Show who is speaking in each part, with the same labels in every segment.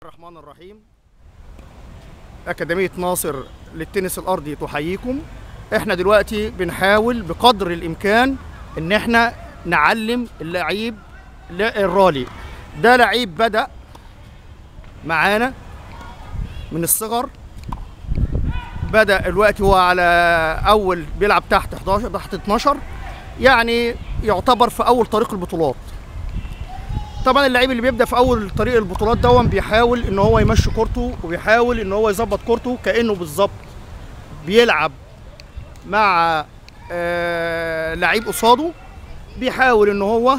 Speaker 1: الرحمن الرحيم أكاديمية ناصر للتنس الأرضي تحييكم احنا دلوقتي بنحاول بقدر الإمكان إن احنا نعلم اللعيب لا- الرالي ده لعيب بدأ معانا من الصغر بدأ دلوقتي هو على أول بيلعب تحت 11 تحت 12 يعني يعتبر في أول طريق البطولات طبعا اللعيب اللي بيبدا في اول طريق البطولات دون بيحاول ان هو يمشي كورته وبيحاول ان هو يظبط كورته كانه بالظبط بيلعب مع آه لعيب قصاده بيحاول ان هو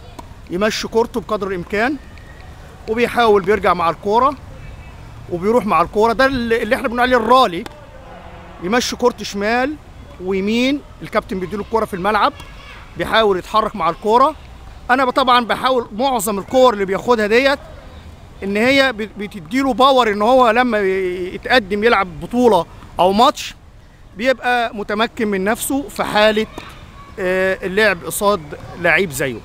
Speaker 1: يمشي كورته بقدر الامكان وبيحاول بيرجع مع الكوره وبيروح مع الكوره ده اللي اللي احنا بنقول عليه الرالي يمشي كورته شمال ويمين الكابتن بيديله الكوره في الملعب بيحاول يتحرك مع الكوره انا طبعا بحاول معظم الكور اللي بياخدها ديت ان هي بت- بتديله باور ان هو لما ي- يتقدم يلعب بطوله او ماتش بيبقى متمكن من نفسه في حاله آه، اللعب قصاد لعيب زيه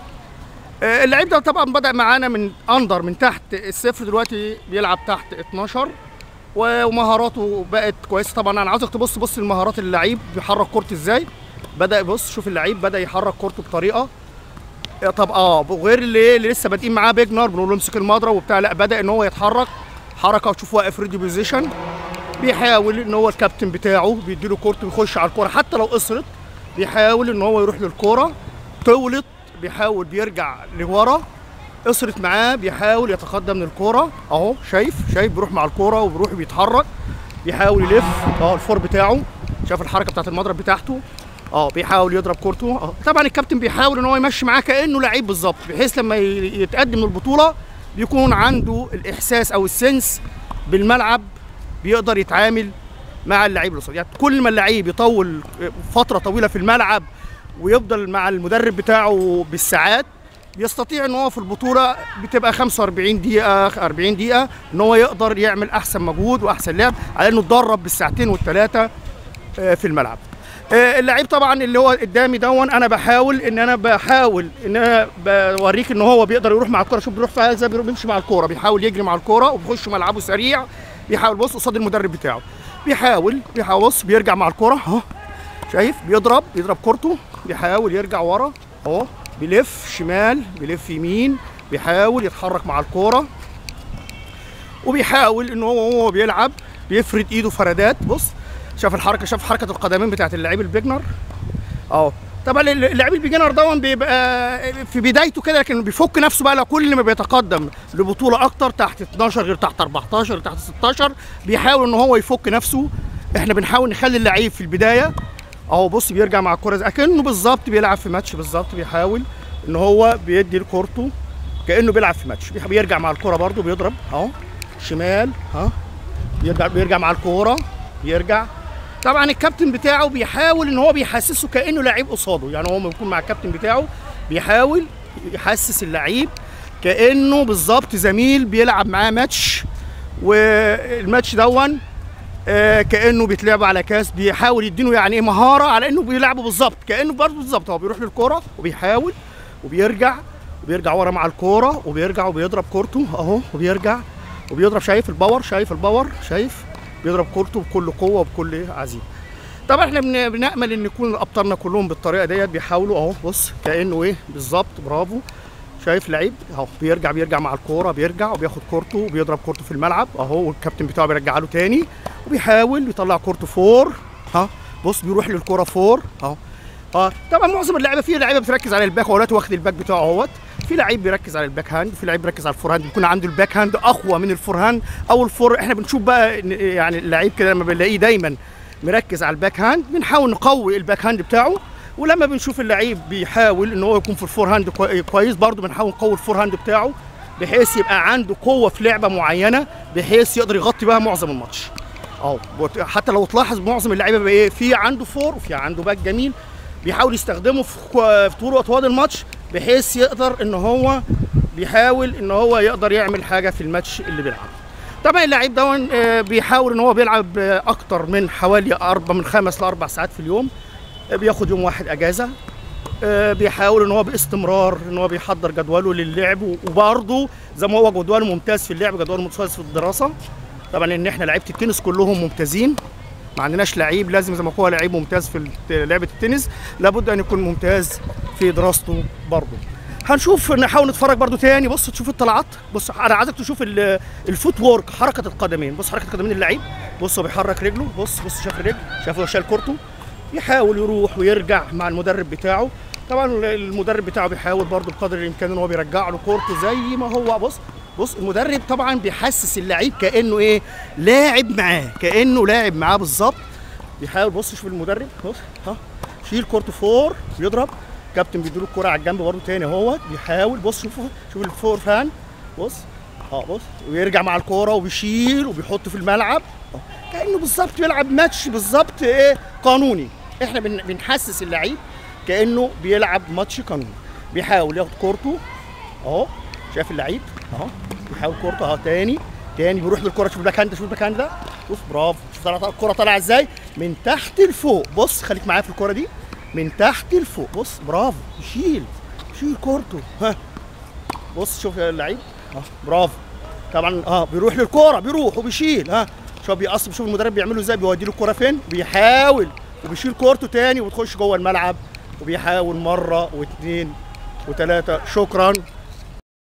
Speaker 1: آه، اللعيب ده طبعا بدا معانا من اندر من تحت الصفر دلوقتي بيلعب تحت 12 و- ومهاراته بقت كويسه طبعا انا عاوزك تبص بص المهارات اللعيب بيحرك كورته ازاي بدا بص شوف اللعيب بدا يحرك كورته بطريقه آه، طب اه وغير اللي, اللي لسه بادئين معاه بيجنر بنقول له امسك المضرب وبتاع لا بدا ان هو يتحرك حركه وتشوف واقف ريدي بوزيشن بيحاول ان هو الكابتن بتاعه بيديله كورته ويخش على الكوره حتى لو قصرت بيحاول ان هو يروح للكوره طولت بيحاول بيرجع لورا قصرت معاه بيحاول يتقدم من الكوره اهو شايف شايف بيروح مع الكوره وبيروح بيتحرك بيحاول يلف اه الفور بتاعه شاف الحركه بتاعت المضرب بتاعته اه بيحاول يضرب كورته اه طبعا الكابتن بيحاول ان هو يمشي معاه كانه لعيب بالظبط بحيث لما ي- يتقدم البطوله بيكون عنده الاحساس او السنس بالملعب بيقدر يتعامل مع اللعيب اللي قصاده يعني كل ما اللعيب يطول فتره طويله في الملعب ويفضل مع المدرب بتاعه بالساعات يستطيع ان هو في البطوله بتبقى 45 دقيقه 40 دقيقه ان هو يقدر يعمل احسن مجهود واحسن لعب على انه اتدرب بالساعتين والثلاثه آه، في الملعب آه، اللعيب طبعا اللي هو قدامي دون انا بحاول ان انا بحاول ان انا بوريك ان هو بيقدر يروح مع الكوره شوف بيروح فيها ازاي بيروح- بيمشي مع الكوره بيحاول يجري مع الكوره وبيخش ملعبه سريع بيحاول بص قصاد المدرب بتاعه بيحاول بيحاول بص بيرجع مع الكوره اهو شايف بيضرب بيضرب كورته بيحاول يرجع ورا اهو بيلف شمال بيلف يمين بيحاول يتحرك مع الكوره وبيحاول ان هو وهو بيلعب بيفرد ايده فردات بص شاف الحركه شاف حركه القدمين بتاعت اللعيب البيجنر اه طبعا اللعيب البيجنر دون بيبقى في بدايته كده لكن بيفك نفسه بقى لو كل ما بيتقدم لبطوله اكتر تحت 12 غير تحت 14 غير تحت 16 بيحاول ان هو يفك نفسه احنا بنحاول نخلي اللعيب في البدايه اهو بص بيرجع مع الكوره زي- اكنه بالظبط بيلعب في ماتش بالظبط بيحاول ان هو بيدي لكورته كانه بيلعب في ماتش بيح- بيرجع مع الكوره برده بيضرب اهو شمال ها بيرجع بيرجع مع الكوره بيرجع طبعا الكابتن بتاعه بيحاول ان هو بيحسسه كانه لعيب قصاده يعني هو لما بيكون مع الكابتن بتاعه بيحاول يحسس اللعيب كانه بالظبط زميل بيلعب معاه ماتش والماتش دون آه، كانه بيتلعب على كاس بيحاول يديله يعني ايه مهاره على انه بيلعبه بالظبط كانه برضه بالظبط هو بيروح للكوره وبيحاول وبيرجع وبيرجع ورا مع الكوره وبيرجع وبيضرب كورته اهو وبيرجع وبيضرب شايف الباور شايف الباور شايف بيضرب كورته بكل قوه وبكل عزيمه طبعا احنا بن- بنامل ان يكون ابطالنا كلهم بالطريقه ديت بيحاولوا اهو بص كانه ايه بالظبط برافو شايف لعيب اهو بيرجع بيرجع مع الكوره بيرجع وبياخد كورته وبيضرب كورته في الملعب اهو والكابتن بتاعه بيرجع له تاني وبيحاول يطلع كورته فور ها بص بيروح للكوره فور اهو اه طبعا معظم اللعيبه في لعيبه بتركز على الباك هو دلوقتي واخد الباك بتاعه اهوت في لعيب بيركز على الباك هاند وفي لعيب بيركز على الفور هاند بيكون عنده الباك هاند اقوى من الفور هاند او الفور احنا بنشوف بقى إن- يعني اللعيب كده لما بنلاقيه دايما مركز على الباك هاند بنحاول نقوي الباك هاند بتاعه ولما بنشوف اللعيب بيحاول ان هو يكون في الفور هاند كوي- كويس برضه بنحاول نقوي الفور هاند بتاعه بحيث يبقى عنده قوه في لعبه معينه بحيث يقدر يغطي بها معظم الماتش اه وت- حتى لو تلاحظ معظم اللعيبه بقى ايه في عنده فور وفي عنده باك جميل بيحاول يستخدمه في كو- في طول واطوال الماتش بحيث يقدر ان هو بيحاول ان هو يقدر يعمل حاجه في الماتش اللي بيلعبه طبعا اللعيب ده آه، بيحاول ان هو بيلعب آه، اكتر من حوالي اربع من خمس لاربع ساعات في اليوم آه، بياخد يوم واحد اجازه آه، بيحاول ان هو باستمرار ان هو بيحضر جدوله للعب وبرضه زي ما هو جدوله ممتاز في اللعب جدوله ممتاز في الدراسه طبعا ان احنا لعيبه التنس كلهم ممتازين ما عندناش لعيب لازم زي ما هو لعيب ممتاز في الت- لعبه التنس لابد ان يكون ممتاز في دراسته برضه هنشوف نحاول نتفرج برضو تاني بص تشوف الطلعات بص انا عايزك تشوف ال- الفوت وورك حركه القدمين بص حركه قدمين اللعيب بص هو بيحرك رجله بص بص شاف الرجل شاف هو شال كورته يحاول يروح ويرجع مع المدرب بتاعه طبعا المدرب بتاعه بيحاول برضو بقدر الامكان ان هو بيرجع له كورته زي ما هو بص بص المدرب طبعا بيحسس اللعيب كانه ايه لاعب معاه كانه لاعب معاه بالظبط بيحاول بص شوف المدرب بص ها شيل كورته فور بيضرب كابتن بيديله الكوره على الجنب برضه تاني اهوت بيحاول بص شوف شوف الفور فان بص اه بص ويرجع مع الكوره وبيشيل وبيحط في الملعب آه. كانه بالظبط بيلعب ماتش بالظبط ايه قانوني احنا بن- بنحسس اللعيب كانه بيلعب ماتش قانوني بيحاول ياخد كورته اهو شايف اللعيب اهو بيحاول كورته اهو تاني تاني بيروح بالكوره شوف الباك هاند شوف الباك هاند ده شوف برافو شوف طلع- الكوره طالعه ازاي من تحت لفوق بص خليك معايا في الكوره دي من تحت لفوق بص برافو يشيل يشيل كورته ها بص شوف يا اللعيب اه برافو طبعا اه بيروح للكوره بيروح وبيشيل ها شوف بيقصب شوف المدرب بيعمله ازاي بيودي له الكوره فين بيحاول وبيشيل كورته تاني وتخش جوه الملعب وبيحاول مره واثنين وثلاثه شكرا